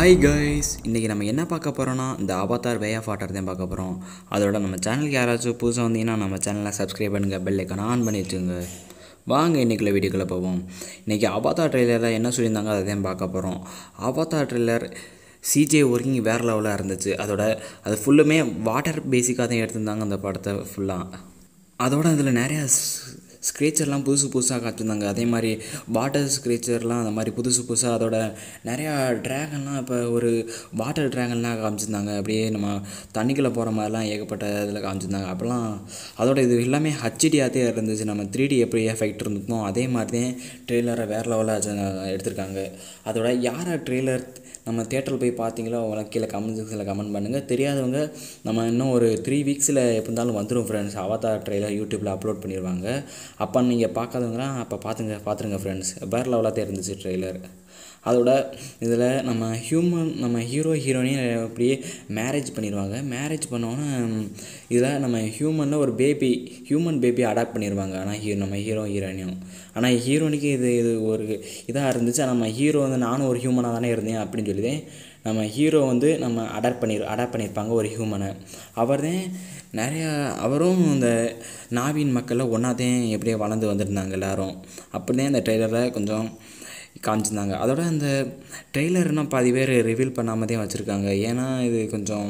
hi guys இன்றைக்கி நம்ம என்ன பார்க்க போகிறோன்னா இந்த அவதார் வே ஆஃப் வாட்டர் தான் பார்க்க போகிறோம் அதோட நம்ம சேனலுக்கு யாராச்சும் புதுசாக வந்தீங்கன்னா நம்ம சேனலை சப்ஸ்கிரைப் பண்ணுங்கள் பெல் ஐக்கான ஆன் பண்ணி வச்சுங்க வாங்க இன்றைக்குள்ள வீடியோக்குள்ளே போவோம் இன்றைக்கி அவதார் ட்ரெய்லரில் என்ன சொல்லியிருந்தாங்க அதை தான் பார்க்க போகிறோம் அவதார் ட்ரெய்லர் சிஜே ஒர்க்கிங் வேறு லெவலாக இருந்துச்சு அதோட அது ஃபுல்லுமே வாட்டர் பேசிக்காக தான் எடுத்திருந்தாங்க அந்த படத்தை ஃபுல்லாக அதோட அதில் நிறையா ஸ்க்ரேச்சர்லாம் புதுசு புதுசாக காட்டியிருந்தாங்க அதே மாதிரி வாட்டர் ஸ்க்ரேச்சர்லாம் அந்த மாதிரி புதுசு புதுசாக அதோட நிறையா ட்ராகன்லாம் இப்போ ஒரு வாட்டர் ட்ராகன்லாம் காமிச்சிருந்தாங்க அப்படியே நம்ம தண்ணிக்குள்ளே போகிற மாதிரிலாம் ஏகப்பட்ட இதில் காமிச்சிருந்தாங்க அப்போல்லாம் அதோட இது எல்லாமே ஹச்டியாகத்தே இருந்துச்சு நம்ம த்ரீ டி எப்படி எஃபெக்ட் இருந்துமோ அதே மாதிரி தான் ட்ரெய்லரை வேறு லெவலில் எடுத்திருக்காங்க அதோட யாரை ட்ரெய்லர் நம்ம தேட்டரில் போய் பார்த்தீங்களோ அவங்கள கீழே கமெண்ட் செக்ஷனில் கமெண்ட் பண்ணுங்கள் தெரியாதவங்க நம்ம இன்னும் ஒரு த்ரீ வீக்ஸில் எப்படி இருந்தாலும் வந்துடும் ஃப்ரெண்ட்ஸ் அவதார் ட்ரெயிலர் யூடியூப்பில் அப்லோட் பண்ணிடுவாங்க அப்போ நீங்கள் பார்க்காதவங்களாம் அப்போ பார்த்துங்க பார்த்துருங்க ஃப்ரெண்ட்ஸ் வேறு லெவலாக தான் இருந்துச்சு ட்ரெய்லர் அதோட இதில் நம்ம ஹியூமன் நம்ம ஹீரோ ஹீரோனையும் அப்படியே மேரேஜ் பண்ணிடுவாங்க மேரேஜ் பண்ணோன்னே இதில் நம்ம ஹியூமனில் ஒரு பேபி ஹியூமன் பேபி அடாப்ட் பண்ணிடுவாங்க ஆனால் ஹீரோ நம்ம ஹீரோ ஹீரோயினையும் ஆனால் ஹீரோனிக்கு இது இது ஒரு இதாக இருந்துச்சு ஆனால் நம்ம ஹீரோ வந்து நானும் ஒரு ஹியூமனாக தானே இருந்தேன் அப்படின்னு சொல்லி நம்ம ஹீரோ வந்து நம்ம அடாப்ட் பண்ணி அடாப்ட் பண்ணியிருப்பாங்க ஒரு ஹியூமனை அவர் தான் நிறையா அவரும் இந்த நாவின் மக்களில் ஒன்றாத்தையும் எப்படியே வளர்ந்து வந்துருந்தாங்க எல்லோரும் அப்படி தான் இந்த ட்ரெய்லரில் கொஞ்சம் காமிச்சிருந்தாங்க அதோட அந்த ட்ரெய்லர் இன்னும் பாதி பேர் ரிவீல் பண்ணாமல் தான் வச்சுருக்காங்க ஏன்னா இது கொஞ்சம்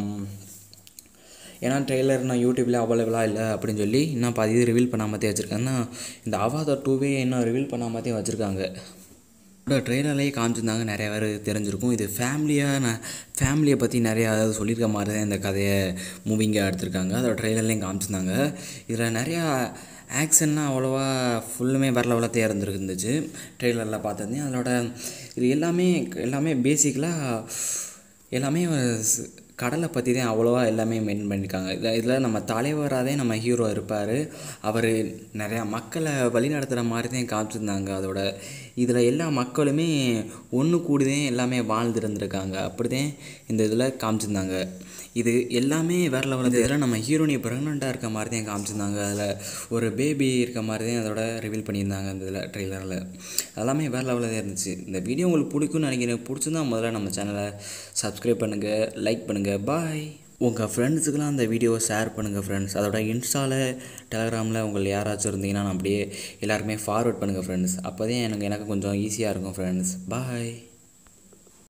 ஏன்னா ட்ரெய்லர் நான் யூடியூப்ல அவைலபிளாக இல்லை அப்படின்னு சொல்லி இன்னும் பாதி இது ரிவீல் பண்ணாமல் தான் வச்சுருக்காங்கன்னா இந்த அவாதர் டூவே இன்னும் ரிவீல் பண்ணாமல் தான் வச்சுருக்காங்க அதோட ட்ரெய்லர்லேயே காமிச்சிருந்தாங்க நிறைய பேர் தெரிஞ்சிருக்கும் இது ஃபேமிலியாக நான் ஃபேமிலியை பற்றி நிறையா அதாவது சொல்லியிருக்க மாதிரி தான் இந்த கதையை மூவிங்காக எடுத்திருக்காங்க அதோட ட்ரெய்லர்லேயும் காமிச்சிருந்தாங்க இதில் நிறையா ஆக்ஷன்லாம் அவ்வளோவா ஃபுல்லுமே வேறு லெவலத்தையாக இருந்துருந்துச்சு ட்ரெய்லரில் பார்த்தது அதோட இது எல்லாமே எல்லாமே பேசிக்கலாக எல்லாமே கடலை பற்றி தான் அவ்வளோவா எல்லாமே மெயின் பண்ணியிருக்காங்க இதில் இதில் நம்ம தலைவராகவே நம்ம ஹீரோ இருப்பார் அவர் நிறையா மக்களை வழி நடத்துகிற மாதிரி தான் காமிச்சிருந்தாங்க அதோட இதில் எல்லா மக்களுமே ஒன்று கூடிதான் எல்லாமே வாழ்ந்துருந்துருக்காங்க அப்படி தான் இந்த இதில் காமிச்சிருந்தாங்க இது எல்லாமே வேறு லெவலில் இதில் நம்ம ஹீரோனி ப்ரெக்னெண்ட்டாக இருக்க மாதிரி தான் காமிச்சிருந்தாங்க அதில் ஒரு பேபி இருக்க மாதிரி தான் அதோட ரிவீல் பண்ணியிருந்தாங்க அந்த இதில் ட்ரெய்லரில் எல்லாமே வேறு லெவலில் தான் இருந்துச்சு இந்த வீடியோ உங்களுக்கு பிடிக்கும்னு நினைக்கிறேன் பிடிச்சிருந்தா முதல்ல நம்ம சேனலை சப்ஸ்கிரைப் பண்ணுங்கள் லைக் பண்ணுங்கள் பாய் உங்கள் ஃப்ரெண்ட்ஸுக்கெலாம் அந்த வீடியோவை ஷேர் பண்ணுங்கள் ஃப்ரெண்ட்ஸ் அதோட இன்ஸ்டாவில் டெலகிராமில் உங்கள் யாராச்சும் இருந்தீங்கன்னா நான் அப்படியே எல்லாருமே ஃபார்வர்ட் பண்ணுங்கள் ஃப்ரெண்ட்ஸ் அப்போ தான் எனக்கு எனக்கு கொஞ்சம் ஈஸியாக இருக்கும் ஃப்ரெண்ட்ஸ் பாய்